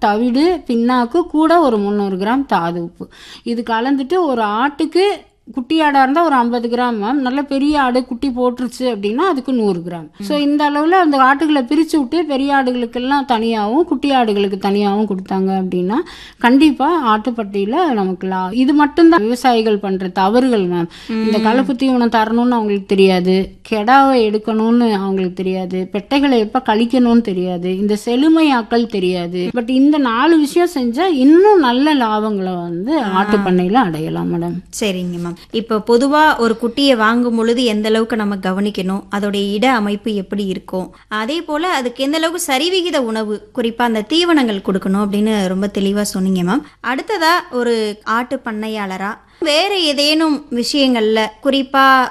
தவிடு பின்னாக்கு கூட ஒரு முந்நூறு கிராம் தாது உப்பு இது கலந்துட்டு ஒரு ஆட்டுக்கு குட்டி ஆடாக இருந்தால் ஒரு ஐம்பது கிராம் மேம் நல்ல பெரிய ஆடு குட்டி போட்டுருச்சு அப்படின்னா அதுக்கு நூறு கிராம் ஸோ இந்த அளவில் அந்த ஆட்டுகளை பிரித்து விட்டு பெரிய ஆடுகளுக்கெல்லாம் தனியாகவும் குட்டி ஆடுகளுக்கு தனியாகவும் கொடுத்தாங்க அப்படின்னா கண்டிப்பாக ஆட்டுப்பட்டியில் நமக்கு லா இது மட்டும்தான் விவசாயிகள் பண்ணுற தவறுகள் மேம் இந்த கலப்பு தீவனம் தரணும்னு அவங்களுக்கு தெரியாது கெடாவை எடுக்கணும்னு அவங்களுக்கு தெரியாது பெட்டைகளை எப்போ கழிக்கணும்னு தெரியாது இந்த செழுமையாக்கல் தெரியாது பட் இந்த நாலு விஷயம் செஞ்சால் இன்னும் நல்ல லாபங்களை வந்து ஆட்டு பண்ணையில் அடையலாம் மேடம் சரிங்க மேம் இப்போ பொதுவா ஒரு குட்டியை வாங்கும் பொழுது எந்த அளவுக்கு நம்ம கவனிக்கணும் அதோடைய இட அமைப்பு எப்படி இருக்கும் அதே போல அதுக்கு எந்த அளவுக்கு சரிவிகித உணவு குறிப்பா அந்த தீவனங்கள் கொடுக்கணும் அப்படின்னு ரொம்ப தெளிவா சொன்னீங்க மேம் அடுத்ததா ஒரு ஆட்டு பண்ணையாளரா வேற ஏதேனும் விஷயங்கள்ல குறிப்பா